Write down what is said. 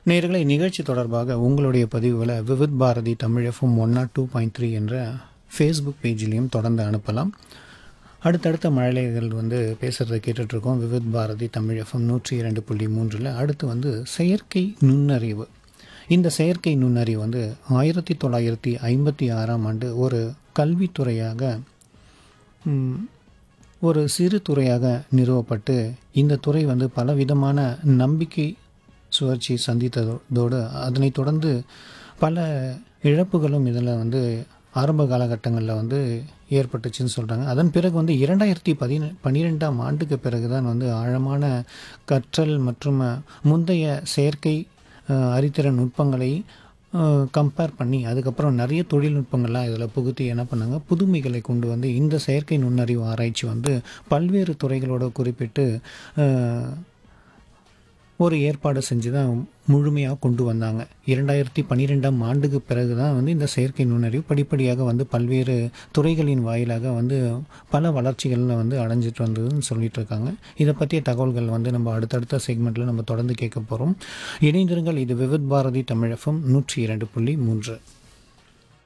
நேர்களை நிகழ்ச்சி தொடர்பாக உங்களுடைய பதிவுகளை Vividh Bharati Tamil FM one nought two point three என்ற ஃபேஸ்புக் பேஜிலையும் தொடர்ந்து அனுப்பலாம் அடுத்தடுத்த மழலைகள் வந்து பேசுகிறத கேட்டுட்ருக்கோம் விவித் பாரதி தமிழ் எஃப்எம் நூற்றி இரண்டு புள்ளி மூன்றில் அடுத்து வந்து செயற்கை நுண்ணறிவு இந்த செயற்கை நுண்ணறிவு வந்து ஆயிரத்தி தொள்ளாயிரத்தி ஐம்பத்தி ஆறாம் ஆண்டு ஒரு கல்வித்துறையாக ம், ஒரு சிறு துறையாக நிறுவப்பட்டு இந்த துறை வந்து பலவிதமான நம்பிக்கை சுழற்சி சந்தித்ததோடு அதனைத் தொடர்ந்து பல இழப்புகளும் இதில் வந்து ஆரம்ப காலகட்டங்களில் வந்து ஏற்பட்டுச்சுன்னு சொல்கிறாங்க அதன் பிறகு வந்து இரண்டாயிரத்தி பதின பன்னிரெண்டாம் ஆண்டுக்கு பிறகு தான் வந்து ஆழமான கற்றல் மற்றும் முந்தைய செயற்கை அஹ், அறிதிறன் நுட்பங்களை கம்பேர் பண்ணி அதுக்கப்புறம் நிறைய தொழில்நுட்பங்கள்லாம் இதில் புகுத்தி என்ன பண்ணாங்க புதுமைகளை கொண்டு வந்து இந்த செயற்கை நுண்ணறிவு ஆராய்ச்சி வந்து பல்வேறு துறைகளோட குறிப்பிட்டு அஹ், ஒரு ஏற்பாடு செஞ்சு தான் முழுமையாக கொண்டு வந்தாங்க இரண்டாயிரத்தி பன்னிரெண்டாம் ஆண்டுக்கு பிறகு தான் வந்து இந்த செயற்கை நுண்ணறிவு படிப்படியாக வந்து பல்வேறு துறைகளின் வாயிலாக வந்து பல வளர்ச்சிகளில் வந்து அடைஞ்சிட்டு வந்ததுன்னு சொல்லிட்டு இருக்காங்க இதை பற்றிய தகவல்கள் வந்து நம்ம அடுத்தடுத்த செக்மெண்ட்டில் நம்ம தொடர்ந்து கேட்க போகிறோம் இணைந்திருங்கள் இது விவித் பாரதி தமிழகம் நூற்றி இரண்டு புள்ளி மூன்று